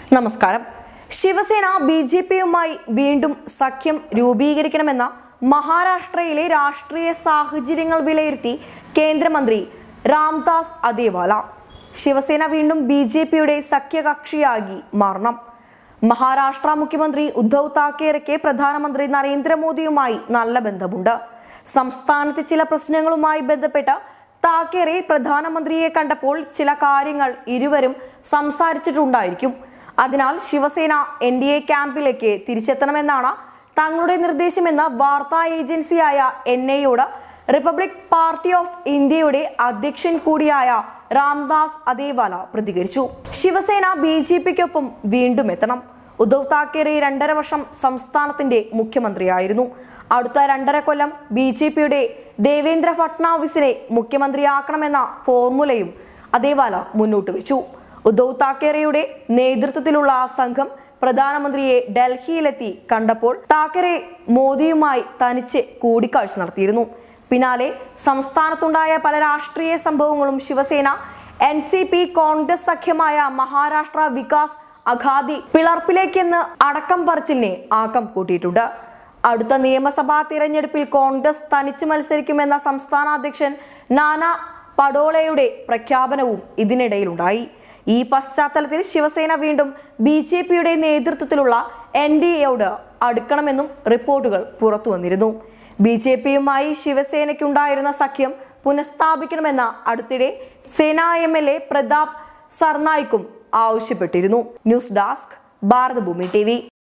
നമസ്കാരം Shiv Sena B J പിയുമായി വീണ്ടും സഖ്യം രൂപീകരിക്കണമെന്ന മഹാരാഷ്ട്രയിലെ രാഷ്ട്രീയ സാഹചര്യങ്ങൾ വിലയിരുത്തി കേന്ദ്രമന്ത്രി രാംദാസ് അതേവാല ശിവസേന വീണ്ടും ബി ജെ പിയുടെ സഖ്യകക്ഷിയായി മാറണം മഹാരാഷ്ട്ര മുഖ്യമന്ത്രി ഉദ്ധവ് താക്കറെക്ക് പ്രധാനമന്ത്രി നരേന്ദ്രമോദിയുമായി നല്ല ബന്ധമുണ്ട് സംസ്ഥാനത്തെ ചില പ്രശ്നങ്ങളുമായി ബന്ധപ്പെട്ട് താക്കറെ പ്രധാനമന്ത്രിയെ കണ്ടപ്പോൾ ചില കാര്യങ്ങൾ ഇരുവരും സംസാരിച്ചിട്ടുണ്ടായിരിക്കും അതിനാൽ ശിവസേന എൻ ഡി എ ക്യാമ്പിലേക്ക് തിരിച്ചെത്തണമെന്നാണ് തങ്ങളുടെ നിർദ്ദേശമെന്ന് വാർത്താ ഏജൻസിയായ എൻ ഐയോട് റിപ്പബ്ലിക് പാർട്ടി ഓഫ് ഇന്ത്യയുടെ അധ്യക്ഷൻ കൂടിയായ രാംദാസ് അതേവാല പ്രതികരിച്ചു ശിവസേന ബി ജെ പിക്കൊപ്പം വീണ്ടും എത്തണം ഉദ്ധവ് താക്കറെ രണ്ടര വർഷം സംസ്ഥാനത്തിന്റെ മുഖ്യമന്ത്രിയായിരുന്നു അടുത്ത രണ്ടര കൊല്ലം ബി ജെ പിയുടെ ദേവേന്ദ്ര ഫട്നാവിസിനെ മുഖ്യമന്ത്രിയാക്കണമെന്ന ഫോർമുലയും അതേവാല മുന്നോട്ട് വെച്ചു ഉദ്ധവ് താക്കറെയുടെ നേതൃത്വത്തിലുള്ള ആ സംഘം പ്രധാനമന്ത്രിയെ ഡൽഹിയിലെത്തി കണ്ടപ്പോൾ താക്കറെ മോദിയുമായി തനിച്ച് കൂടിക്കാഴ്ച നടത്തിയിരുന്നു പിന്നാലെ സംസ്ഥാനത്തുണ്ടായ പല രാഷ്ട്രീയ സംഭവങ്ങളും Shiv Sena N C P Congress സഖ്യമായ മഹാരാഷ്ട്ര വികാസ് അഘാദി പിളർപ്പിലേക്കെന്ന് അടക്കം പറച്ചിലിനെ ആക്കം കൂട്ടിയിട്ടുണ്ട് അടുത്ത നിയമസഭാ തിരഞ്ഞെടുപ്പിൽ കോൺഗ്രസ് തനിച്ച് മത്സരിക്കുമെന്ന സംസ്ഥാന അധ്യക്ഷൻ നാനാ പടോളയുടെ പ്രഖ്യാപനവും ഇതിനിടയിലുണ്ടായി ഈ പശ്ചാത്തലത്തിൽ ശിവസേന വീണ്ടും ബി ജെ പിയുടെ നേതൃത്വത്തിലുള്ള എൻ ഡി എയോട് അടുക്കണമെന്നും റിപ്പോർട്ടുകൾ പുറത്തു വന്നിരുന്നു ബി ജെ പിയുമായി ശിവസേനയ്ക്കുണ്ടായിരുന്ന സഖ്യം പുനഃസ്ഥാപിക്കണമെന്ന അടുത്തിടെ Sena M L A Pratap സർനായിക്കും ആവശ്യപ്പെട്ടിരുന്നു ന്യൂസ് ഡെസ്ക് ഭാരതഭൂമി ടി